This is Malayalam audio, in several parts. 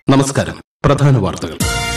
നമസ്കാരം പ്രധാന വാർത്തകൾ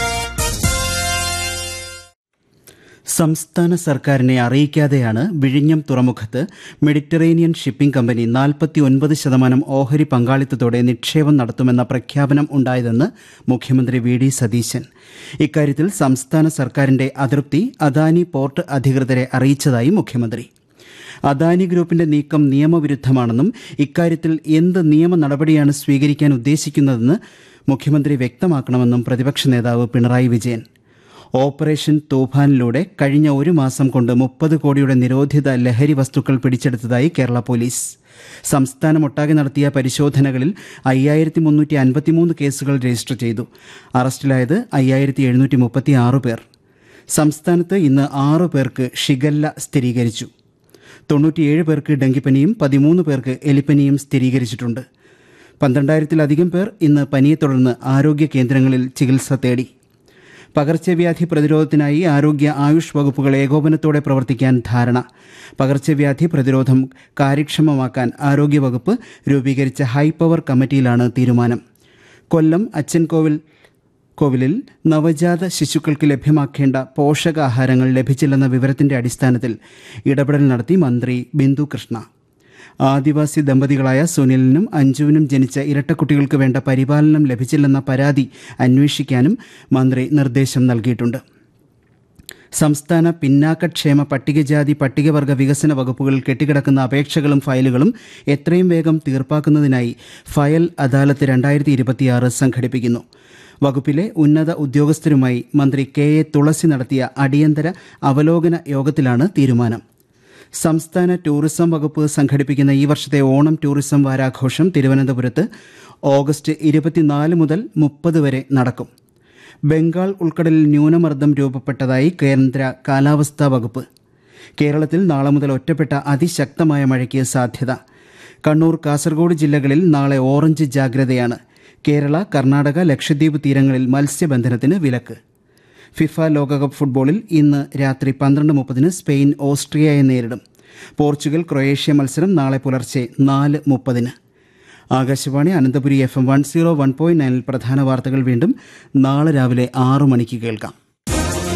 സംസ്ഥാന സർക്കാരിനെ അറിയിക്കാതെയാണ് വിഴിഞ്ഞം തുറമുഖത്ത് മെഡിറ്ററേനിയൻ ഷിപ്പിംഗ് കമ്പനി നാൽപ്പത്തി ഒൻപത് ശതമാനം ഓഹരി പങ്കാളിത്തത്തോടെ നിക്ഷേപം നടത്തുമെന്ന പ്രഖ്യാപനം ഉണ്ടായതെന്ന് മുഖ്യമന്ത്രി വി ഡി സതീശൻ ഇക്കാര്യത്തിൽ സംസ്ഥാന സർക്കാരിന്റെ അതൃപ്തി അദാനി പോർട്ട് അധികൃതരെ അറിയിച്ചതായി മുഖ്യമന്ത്രി അദാനി ഗ്രൂപ്പിന്റെ നീക്കം നിയമവിരുദ്ധമാണെന്നും ഇക്കാര്യത്തിൽ എന്ത് നിയമ നടപടിയാണ് സ്വീകരിക്കാൻ ഉദ്ദേശിക്കുന്നതെന്ന് മുഖ്യമന്ത്രി വ്യക്തമാക്കണമെന്നും പ്രതിപക്ഷ നേതാവ് പിണറായി വിജയൻ ഓപ്പറേഷൻ തൂഫാനിലൂടെ കഴിഞ്ഞ ഒരു മാസം കൊണ്ട് മുപ്പത് കോടിയുടെ നിരോധിത ലഹരി വസ്തുക്കൾ പിടിച്ചെടുത്തതായി കേരള പോലീസ് സംസ്ഥാനമൊട്ടാകെ നടത്തിയ പരിശോധനകളിൽ അയ്യായിരത്തി മുന്നൂറ്റി അൻപത്തിമൂന്ന് കേസുകൾ രജിസ്റ്റർ ചെയ്തു അറസ്റ്റിലായത് അയ്യായിരത്തി എഴുന്നൂറ്റി മുപ്പത്തി ആറ് പേർ സംസ്ഥാനത്ത് ഇന്ന് ആറ് പേർക്ക് ഷിഗല്ല സ്ഥിരീകരിച്ചു തൊണ്ണൂറ്റിയേഴ് പേർക്ക് ഡെങ്കിപ്പനിയും പതിമൂന്ന് പേർക്ക് എലിപ്പനിയും സ്ഥിരീകരിച്ചിട്ടുണ്ട് പന്ത്രണ്ടായിരത്തിലധികം പേർ ഇന്ന് പനിയെ തുടർന്ന് ആരോഗ്യ കേന്ദ്രങ്ങളിൽ ചികിത്സ തേടി പകർച്ചവ്യാധി പ്രതിരോധത്തിനായി ആരോഗ്യ ആയുഷ് വകുപ്പുകൾ ഏകോപനത്തോടെ പ്രവർത്തിക്കാൻ ധാരണ പകർച്ചവ്യാധി പ്രതിരോധം കാര്യക്ഷമമാക്കാൻ ആരോഗ്യവകുപ്പ് രൂപീകരിച്ച ഹൈപവർ കമ്മിറ്റിയിലാണ് തീരുമാനം കൊല്ലം അച്ചൻകോവിൽ കോവിലിൽ നവജാത ശിശുക്കൾക്ക് ലഭ്യമാക്കേണ്ട പോഷകാഹാരങ്ങൾ ലഭിച്ചില്ലെന്ന വിവരത്തിന്റെ അടിസ്ഥാനത്തിൽ ഇടപെടൽ നടത്തി മന്ത്രി ബിന്ദു കൃഷ്ണ ആദിവാസി ദമ്പതികളായ സുനിലിനും അഞ്ജുവിനും ജനിച്ച ഇരട്ടക്കുട്ടികൾക്ക് വേണ്ട പരിപാലനം ലഭിച്ചില്ലെന്ന പരാതി അന്വേഷിക്കാനും മന്ത്രി നിർദ്ദേശം നൽകിയിട്ടുണ്ട് സംസ്ഥാന പിന്നാക്കക്ഷേമ പട്ടികജാതി പട്ടികവർഗ വികസന വകുപ്പുകളിൽ കെട്ടിക്കിടക്കുന്ന അപേക്ഷകളും ഫയലുകളും എത്രയും വേഗം തീർപ്പാക്കുന്നതിനായി ഫയൽ അദാലത്ത് രണ്ടായിരത്തി ഇരുപത്തിയാറ് സംഘടിപ്പിക്കുന്നു വകുപ്പിലെ ഉന്നത ഉദ്യോഗസ്ഥരുമായി മന്ത്രി കെ എ തുളസി നടത്തിയ അടിയന്തര അവലോകന യോഗത്തിലാണ് തീരുമാനം സംസ്ഥാന ടൂറിസം വകുപ്പ് സംഘടിപ്പിക്കുന്ന ഈ വർഷത്തെ ഓണം ടൂറിസം വാരാഘോഷം തിരുവനന്തപുരത്ത് ഓഗസ്റ്റ് ഇരുപത്തിനാല് മുതൽ മുപ്പത് വരെ നടക്കും ബംഗാൾ ഉൾക്കടലിൽ ന്യൂനമർദ്ദം രൂപപ്പെട്ടതായി കേന്ദ്ര കാലാവസ്ഥാ വകുപ്പ് കേരളത്തിൽ നാളെ മുതൽ ഒറ്റപ്പെട്ട അതിശക്തമായ മഴയ്ക്ക് സാധ്യത കണ്ണൂർ കാസർഗോഡ് ജില്ലകളിൽ നാളെ ഓറഞ്ച് ജാഗ്രതയാണ് കേരള കർണാടക ലക്ഷദ്വീപ് തീരങ്ങളിൽ മത്സ്യബന്ധനത്തിന് വിലക്ക് ഫിഫ ലോകകപ്പ് ഫുട്ബോളിൽ ഇന്ന് രാത്രി പന്ത്രണ്ട് മുപ്പതിന് സ്പെയിൻ ഓസ്ട്രിയയെ നേരിടും പോർച്ചുഗൽ ക്രൊയേഷ്യ മത്സരം നാളെ പുലർച്ചെ നാല് മുപ്പതിന് Akashvani Ananthapuri F M one zero one point നയനിൽ പ്രധാന വാർത്തകൾ വീണ്ടും നാളെ രാവിലെ ആറു മണിക്ക് കേൾക്കാം